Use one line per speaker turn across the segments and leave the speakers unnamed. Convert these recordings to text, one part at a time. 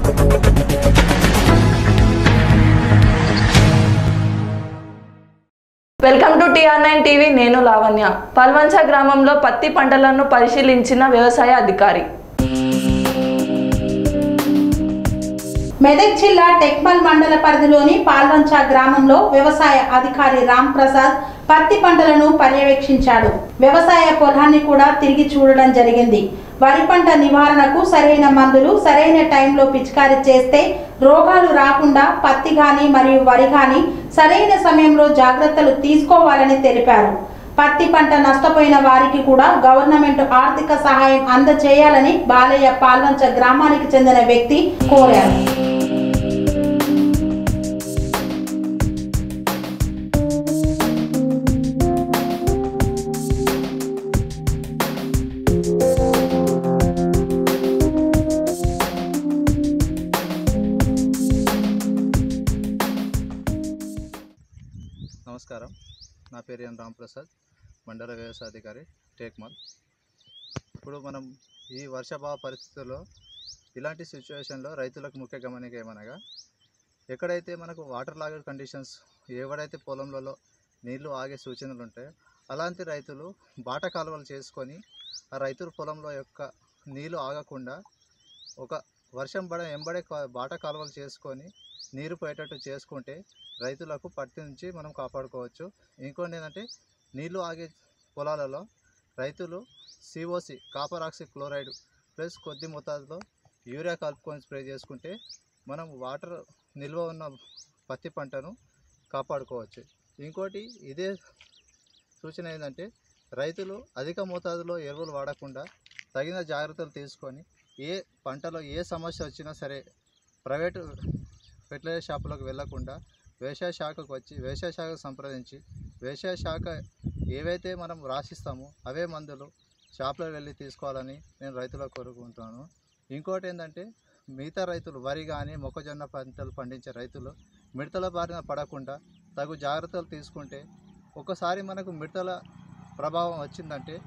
Welcome to T R nine TV Lavanya Palvancha గ్రామంలో పత్తి పంటలను పరిశీలించిన వ్యవసాయ అధికారి
మెదక్ జిల్లా టెక్మల్ మండల పరిధిలోని పాల్వంచ గ్రామంలో వ్యవసాయ అధికారి రామ్ ప్రసాద్ పత్తి పంటలను పర్యవేక్షించాడు వ్యవసాయ పొలాన్ని కూడా తిరిగి చూడడం జరిగింది వరి పంట నివారణకు సరైన మందులు సరైన టైంలో పిచికారీ చేస్తే రోగాలు రాకుండా పత్తి గాని మరియు వరి గాని సరైన సమయంలో జాగ్రత్తలు తీసుకోవాలని తెలిపారు పత్తి పంట నష్టపోయిన వారికి కూడా గవర్నమెంట్ ఆర్థిక సహాయం అందజేయాలని బాలయ్య పాల్వంచ గ్రామానికి చెందిన వ్యక్తి కోరారు
నమస్కారం నా పేరు ఎన్ రాంప్రసాద్ మండల వ్యవసాయ అధికారి టేక్మాల్ ఇప్పుడు మనం ఈ వర్షాభావ పరిస్థితుల్లో ఇలాంటి సిచ్యువేషన్లో రైతులకు ముఖ్య గమనిక ఏమనగా ఎక్కడైతే మనకు వాటర్ లాగర్ కండిషన్స్ ఎవడైతే పొలంలలో నీళ్లు ఆగే సూచనలు ఉంటాయో అలాంటి రైతులు బాట కాలువలు చేసుకొని ఆ రైతుల పొలంలో యొక్క నీళ్లు ఆగకుండా ఒక వర్షం పడ ఎంబడే కా- బాట కాలువలు చేసుకొని నీరు పోయేటట్టు చేసుకుంటే రైతులకు పత్తి నుంచి మనం కాపాడుకోవచ్చు ఇంకోటి ఏంటంటే నీళ్లు ఆగే పొలాలలో రైతులు COC copper oxy chloride plus కొద్ది మోతాదులో యూరియా కలుపుకొని స్ప్రే చేసుకుంటే మనం వాటర్ నిల్వ ఉన్న పత్తి పంటను కాపాడుకోవచ్చు ఇంకోటి ఇదే సూచన ఏంటంటే రైతులు అధిక మోతాదులో ఎరువులు వాడకుండా తగిన జాగ్రత్తలు తీసుకొని ఏ పంటలో ఏ సమస్య వచ్చినా సరే ప్రైవేటు ఫెర్టిలైజర్ షాపులకు వెళ్లకుండా వ్యవసాయ శాఖకు వచ్చి వ్యవసాయ శాఖకు సంప్రదించి వ్యవసాయ శాఖ ఏవైతే మనం రాసిస్తామో అవే మందులు షాప్లో వెళ్ళి తీసుకోవాలని నేను రైతులకు కోరుకుంటున్నాను ఇంకోటి ఏంటంటే మిగతా రైతులు వరి కానీ మొక్కజొన్న పంటలు పండించే రైతులు మిడతల బారిన పడకుండా తగు జాగ్రత్తలు తీసుకుంటే ఒకసారి మనకు మిడతల ప్రభావం వచ్చిందంటే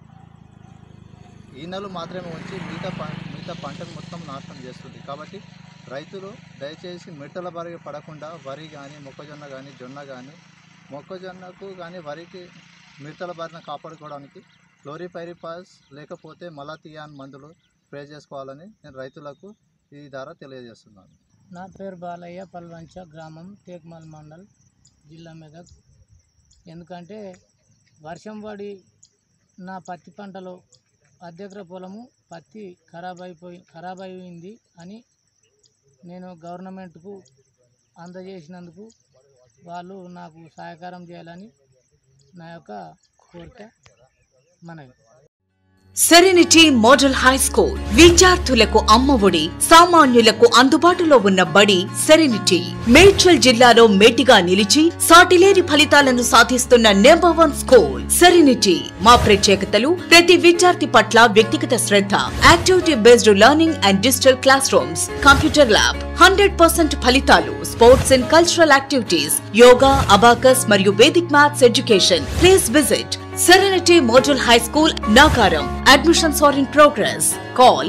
ఈనెలు మాత్రమే ఉంచి మిగతా ప మిగతా పంటను మొత్తం నాశనం చేస్తుంది కాబట్టి రైతులు దయచేసి మిడతల బారి పడకుండా వరి కానీ మొక్కజొన్న కానీ జొన్న కానీ మొక్కజొన్నకు కానీ వరికి మిడతల బారిన కాపాడుకోవడానికి క్లోరిపైరిపాస్ లేకపోతే మలాతియాన్ మందులు స్ప్రే చేసుకోవాలని నేను రైతులకు ఈ ద్వారా తెలియజేస్తున్నాను
నా పేరు బాలయ్య పల్వంచ గ్రామం టేక్మల్ మండల్ జిల్లా మెదక్ ఎందుకంటే వర్షం పడి నా పత్తి పంటలో అర్ధెకర పొలము పత్తి ఖరాబ్ అయిపోయి ఖరాబ్ అయింది అని నేను గవర్నమెంట్కు అందజేసినందుకు వాళ్ళు నాకు సహకారం చేయాలని నా యొక్క కోరిక మనవి
సెరెనిటీ మోడల్ హై స్కూల్ విద్యార్థులకు అమ్మఒడి సామాన్యులకు అందుబాటులో ఉన్న బడి సెరెనిటీ మేడ్చల్ జిల్లాలో మేటిగా నిలిచి సాటిలేని ఫలితాలను సాధిస్తున్న నెంబర్ వన్ స్కూల్ సెరెనిటీ మా ప్రత్యేకతలు ప్రతి విద్యార్థి పట్ల వ్యక్తిగత శ్రద్ధ activity based learning and digital classroom computer lab hundred percent ఫలితాలు sports and cultural activities yoga abacus మరియు Vedic maths education please visit Serenity Model High School, Nagaram. Admissions are in progress. Call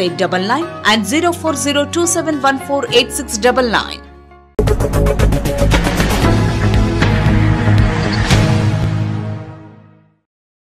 040-271-46899 and 040-271-48699.